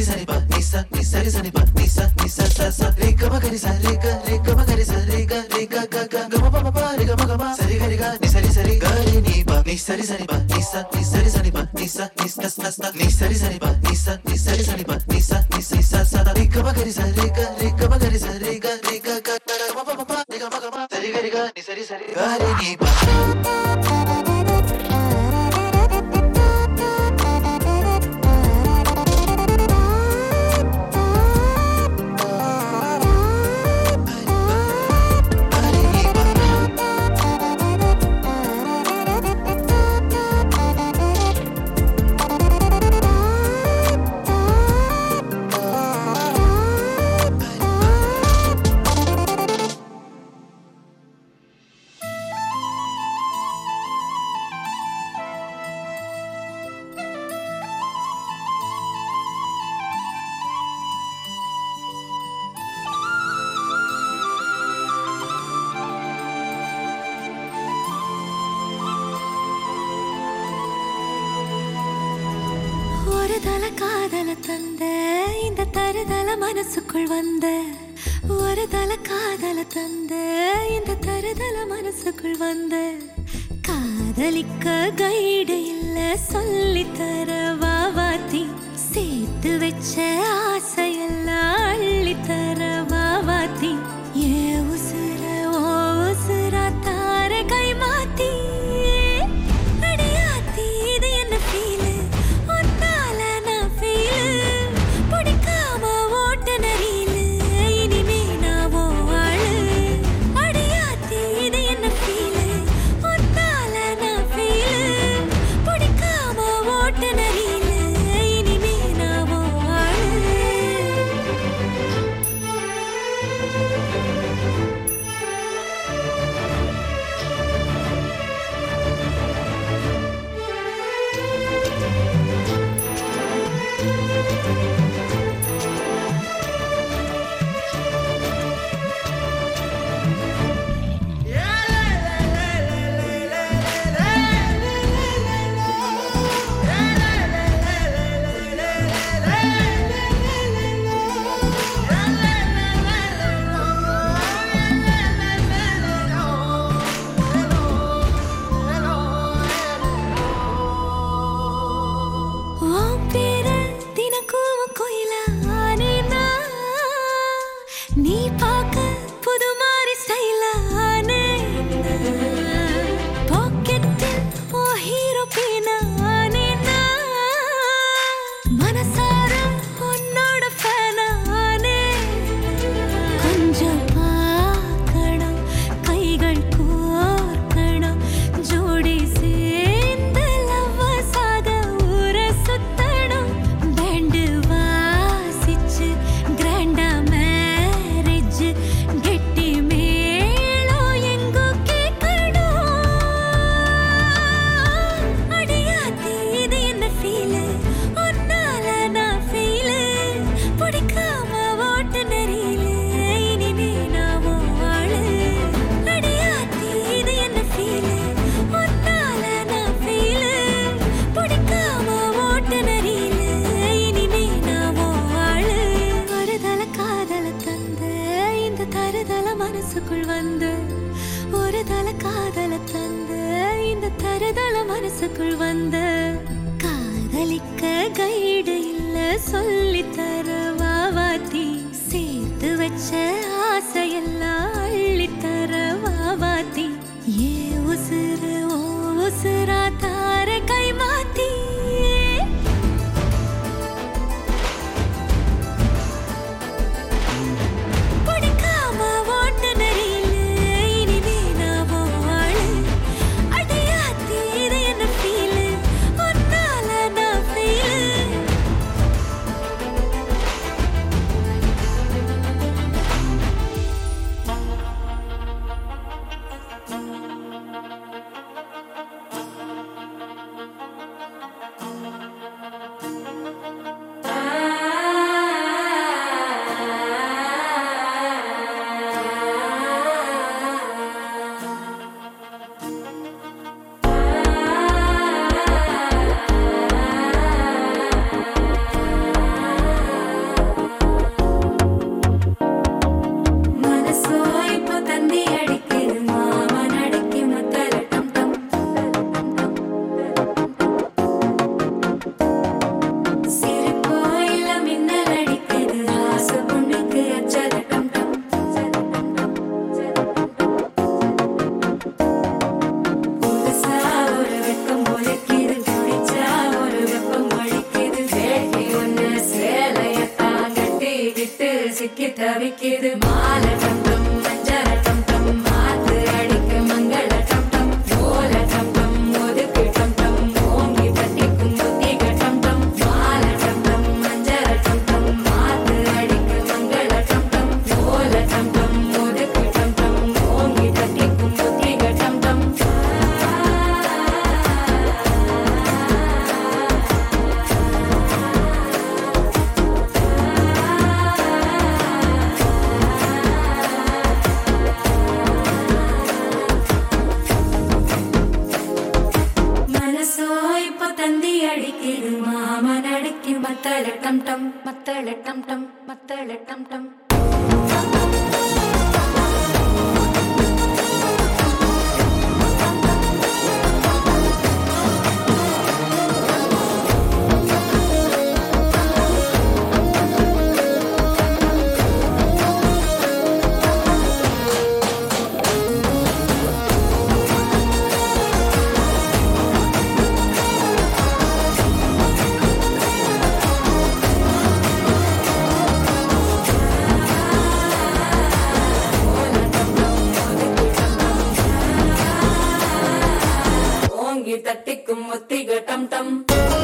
சரி சரி பா நீ ச நீ சரி சரி பா நீ ச நீ ச ச ச ரே க ம கரி ச ரே க ரே க ம கரி ச ரே க ரே க க க க ம ப ம ப ரே க ம க ம சரி கரி க நீ சரி சரி க ரே நீ பா நீ சரி சரி பா நீ ச நீ சரி சரி பா நீ ச நீ ச ச ச நீ சரி சரி பா நீ ச நீ சரி சரி பா நீ ச நீ ச ச ச ரே க ம கரி ச ரே க ரே க ம கரி ச ரே க ரே க க க க ம ப ம ப ரே க ம க ம சரி கரி க நீ சரி சரி க ரே நீ பா ஒரு தல காதல தந்த இந்த தருதல மனசுக்குள் வந்த ஒரு தல காதல தந்த இந்த தருதல மனசுக்குள் வந்த காதலிக்க கைடு இல்ல சொல்லி தர வாவாத்தி சேர்த்து வச்ச ஆசையெல்லாம் அள்ளி தர வாவாத்தி ஏ உசுர ஓ உசுரா தார கை மாத்தி அடியாத்தி இது என்ன ஃபீலு ஒன்னால நான் ஃபீலு பிடிக்காம ஓட்ட நரியிலு இனிமே நான் ஓ ஆளு அடியாத்தி இது என்ன ஃபீலு ஒன்னால நான் ஃபீலு பிடிக்காம ஓட்ட நரியிலு இனிமே நான் ஓ ஆளு உன் பேரு தினக்கும் கோயிலா ஆனேனா? நீ பார்க்க புது மாதிரி ஸ்டைலா ஆனேனா? பாக்கெட்டில் உன் hero pin ஆனேனா? மனசார உன்னோட fan ஆனேனா? கொஞ்சம் பார்க்கணும், கைகள் கோர்க்கணும், ஜோடி சேர்ந்து lovers ஆக ஊரை சுத்தணும். band வாசிச்சு grand ஆ marriage, கெட்டி மேளம் எங்கோ கேட்கணும். அடியாத்தி இது என்ன feel? உன்னால நான் feel. பிடிக்காம ஓட்டு நெறியில இனிமே நான் உன் ஆளு. அடியாத்தி இது என்ன feel? உன்னால நான் feel. பிடிக்காம ஓட்டு நெறியில இனிமே நான் உன் ஆளு. ஒரு தல காதல தந்த இந்த தருதல மனசுக்குள் வந்து ஒரு தல காதல தந்த இந்த தருதல மனசுக்குள் வந்து காதலிக்க கைடு இல்ல சொல்லி தர வாவாத்தி சேர்த்து வச்ச ஆசையெல்லாம் அள்ளி தர வாவாத்தி ஏ உசுறு ஓ உசுரா தார கை மாத்தி பிடிக்காம ஓட்ட நரியில இனிமே நான் உன் ஆளு. அடியாத்தி இது என்ன feel? உன்னால நான் feel. ஆ அடிக்குது மாலை டம் டம் மஞ்சர டம் டம் மாத்து அடிக்க மங்கள டம் டம் ஓல டம் டம் ஒதுக்கு டம் டம் ஓங்கி தட்டிக்கும் புத்திக டம் டம் மாலை டம் டம் மஞ்சர டம் டம் மாத்து அடிக்க மங்கள டம் டம் ஓல டம் டம் ஒதுக்கு டம் டம் ஓங்கி தட்டிக்கும் புத்திக டம் டம் மனசோ இப்ப தந்தி அடிக்குது மாமன் அடிக்கு மத்தள டம் டம் மத்தள டம் டம் மத்தள டம் டம் ஓங்கி தட்டிக்கும் முத்திக டம் டம்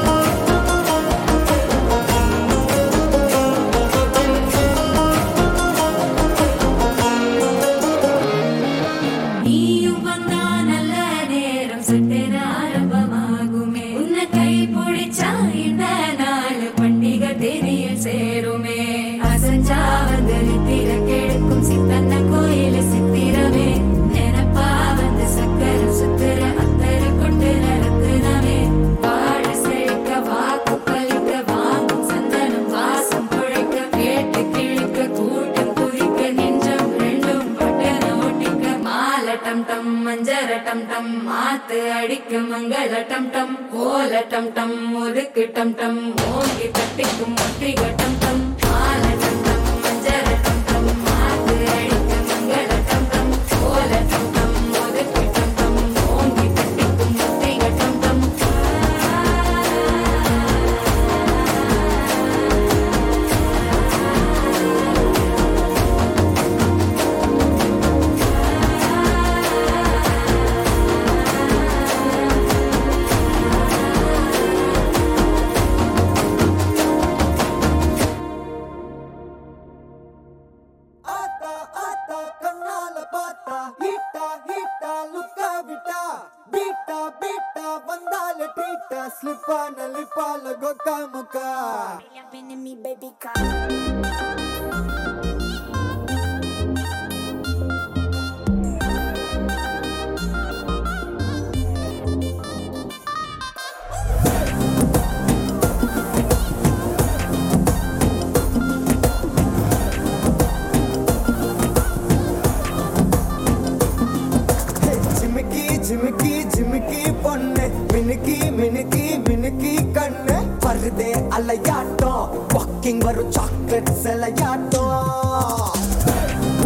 நீயும் வந்தா நல்ல நேரம் சித்திர ஆரம்பமாகுமே உன்னை கை பிடிச்சா இந்த நாள் பண்டிகை தெரியல் சேருமே அசஞ்சா வந்து நித்திர கெடுக்கும் சித்தன்ன கோயில சித்திரமே நினப்பா வந்து சக்கர சுத்திர அத்தர கொண்டு நடத்துனவே வாழ செழிக்க வாக்கு பலிக்க வாங்கும் சந்தனம் வாசம் குழைக்க கேட்டு கிழிக்க கூட்டம் குதிக்க நெஞ்சம் ரெண்டும் பட்டன ஒட்டிக்க மாலை டம் டம் மஞ்சர டம் டம் மாத்து அடிக்க மங்கள டம் டம் கோல டம் டம் ஒதுக்கு டம் டம் ஓங்கி தட்டிக்கும் முத்திக டம் டம் மாலை டம் டம் மஞ்சர டம் டம் மாத்து அடிக்க மங்கள டம் டம் கோல டம் டம் ஒதுக்கு டம் டம் ஓங்கி தட்டிக்கும் முத்திக டம் டம் ஆத்தா ஆத்தா கண்ணால பார்த்தா ஹிட்டா ஹிட்டா லுக்கா விட்டா பீட்டா பீட்டா வந்தால ட்ரீட்டா ஸ்லிப்பான லிப்பால கொக்கா முக்கா ஜிமிக்கி ஜிமிக்கி ஜிமிக்கி பொண்ணு மினுக்கி மினுக்கி மினுக்கி கண்ணு வருதே அலையாட்டம் வாக்கிங் வரும் சாக்லேட் சிலையாட்டம்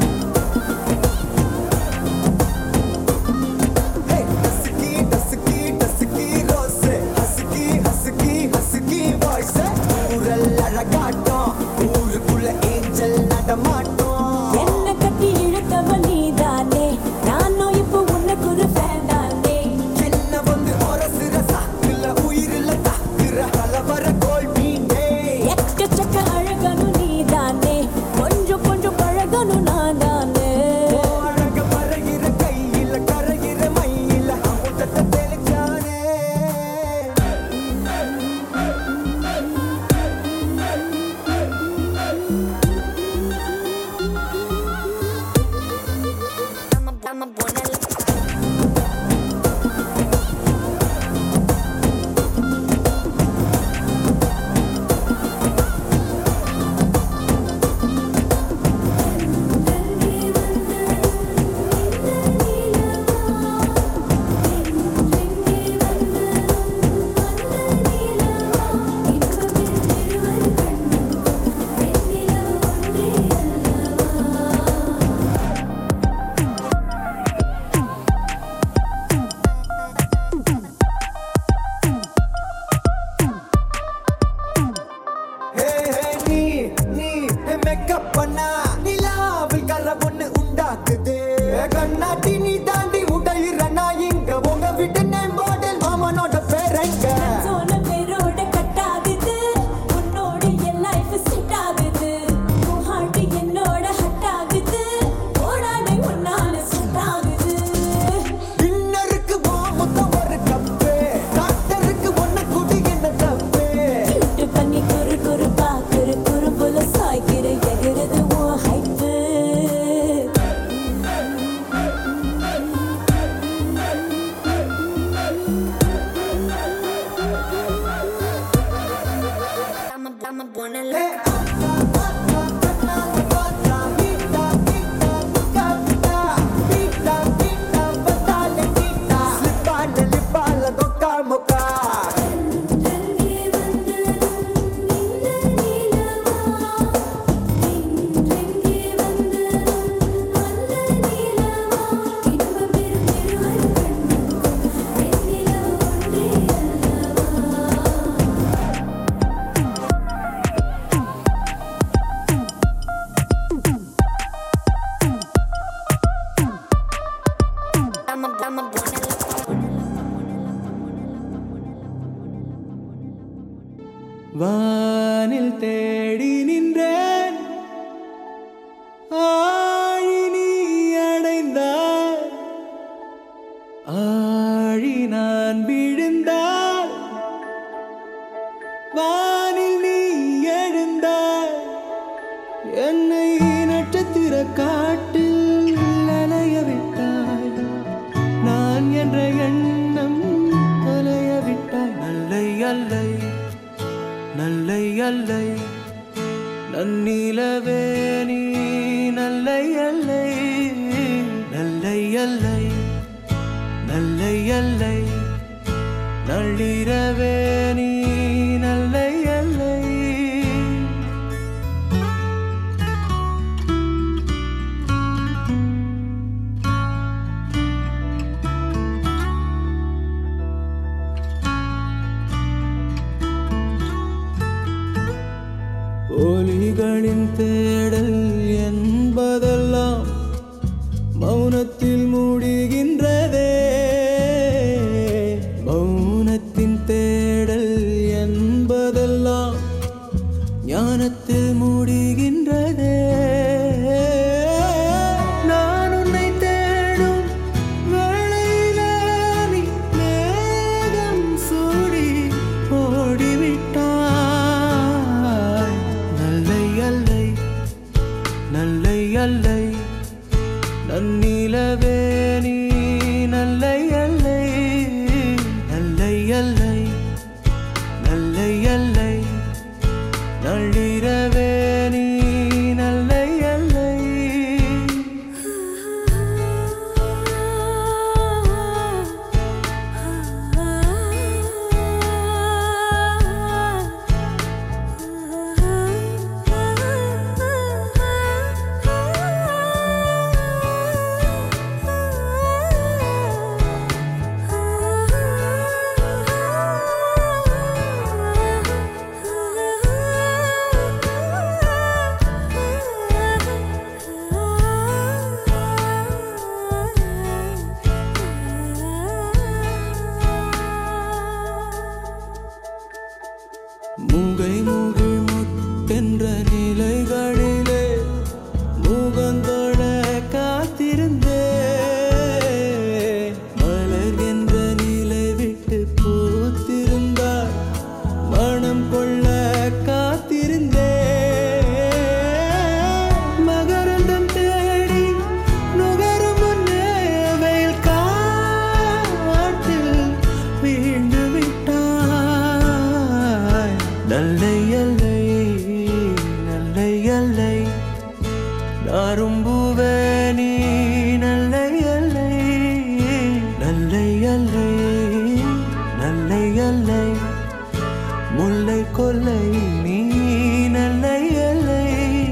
Hey, டசுக்கி, டசுக்கி, டசுக்கி ரோஸு. ஹசுக்கி, ஹசுக்கி, ஹசுக்கி voice. ஊரல் அழகாட்டம் ஊருக்குள்ள ஏஞ்சல் நடமாட்டம் என்ன கட்டி இழுத்தவ நீதானே நானும் இப்போ உனக்கு ஒரு ஃபேன் தானே என்ன வந்து ஒரசுற சாக்குல உயிரில தாக்குற கலவர கோல் மீனே எக்கச்சக்க அழகனும் நீதானே வானில் தேடி நின்றேன் ஆழி நீ அடைந்தாய் ஆழி நான் விழுந்தால் வானில் நீ எழுந்தாய் என்னை நட்சத்திர காட்டில் அலைய விட்டாய் நான் என்ற எண்ணம் தொலைய விட்டாய் நல்லை அல்லை நல்லை அல்லை நன்னிலவே நீ நல்லை அல்லை நல்லை அல்லை நல்லை அல்லை நள்ளிரவே நீ நல்லை அல்லை ஒலிகளின் தேடல் என்பதெல்லாம் மௌனத்தில் மூடுகின்றதே மௌனத்தின் தேடல் என்பதெல்லாம் ஞானத்தில் மூடுகின்றதே நான் உன்னை தேடும் வேளையிலே நீ மேகம் சூடி ஓடிவிட்டாய் நல்லை அல்லை நல்லை அல்லை நன்னிலவே நீ நல்லை அல்லை நல்லை அல்லை நல்லை அல்லை நள்ளிரவே நீ நல்லை அல்லை மூகை மூகில் முத்தென்ற நிலைகளிலே மூகந்தோட காத்திருந்தே மலர் என்ற நிலை விட்டு பூத்திருந்தார் மனம் கொள்ள காத்திருந்தே மகரந்தம் தேடி நுகரும் முன்னே வெயில் காற்றில் வீழ்ந்து விட்டாய் நல்லை அல்லை நல்லை அல்லை நாரும்புவே நீ நல்லை அல்லை நல்லை அல்லை நல்லை அல்லை முல்லை கொல்லை நீ நல்லை அல்லை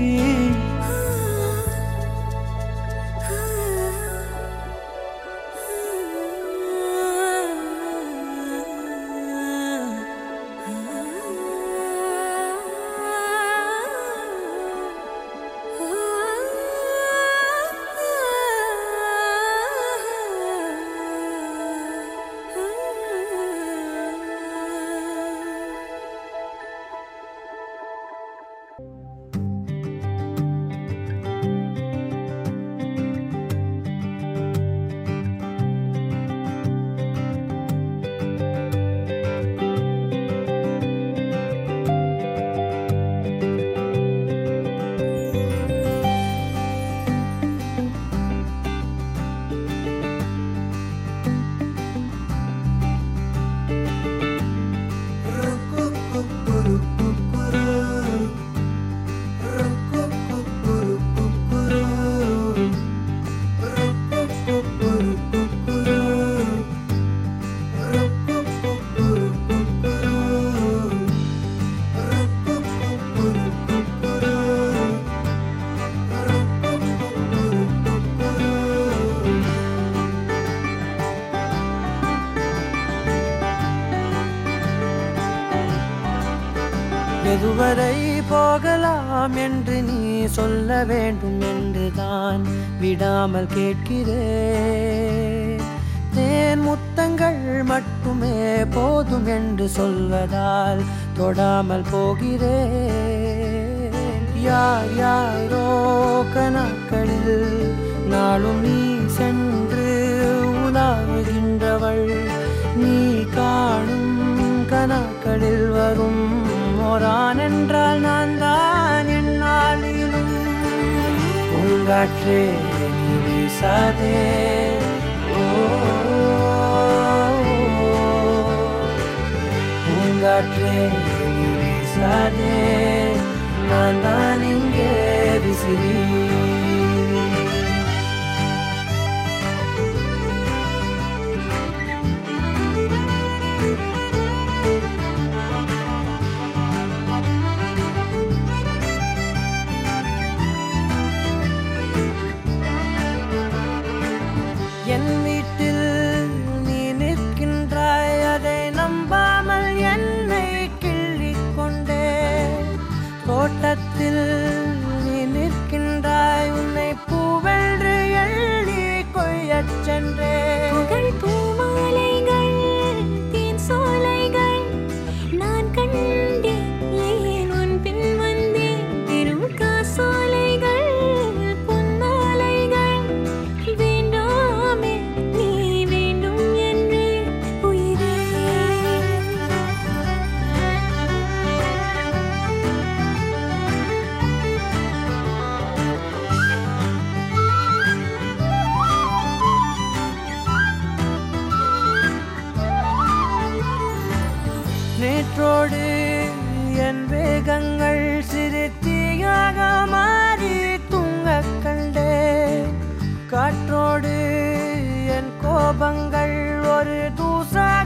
எதுவரை போகலாம் என்று நீ சொல்ல வேண்டும் என்றுதான் விடாமல் கேட்கிறேன் போதும் என்று சொல்வதால் தொடாமல் போகிறேன் யார் யாரோ கணக்களில் நாளும் நீ சென்று உலாவுகின்றவள் நீ காணும் கணக்களில் வரும் ஓரான் என்றால் நான் தான் என்னாலிலும் பூங்காற்றே நீ வீசாதே ஓ, பூங்காற்றே நீ வீசாதே நான் தான் இங்கே விசிறி என் வீட்டில் நீ நிற்கின்றாய் அதை நம்பாமல் என்னை கிள்ளிக் கொண்டே தோட்டத்தில் நீ நிற்கின்றாய் உன்னை பூவென்று எள்ளி கொய்யச் சென்றே புகழ் பூமாலைகள் தேன் சோலைகள் நான் கண்டேன் ஏன் உன் பின் வந்தேன் பெரும் காசோலைகள் பொன்னாலைகள் வேண்டாமே நீ வேண்டும் என்று உயிரே நேற்றோடு என் வேகங்கள் சிறு தீயாக மாறி தூங்கக் கண்டேன் காற்றோடு என் கோபங்கள் ஒரு தூசா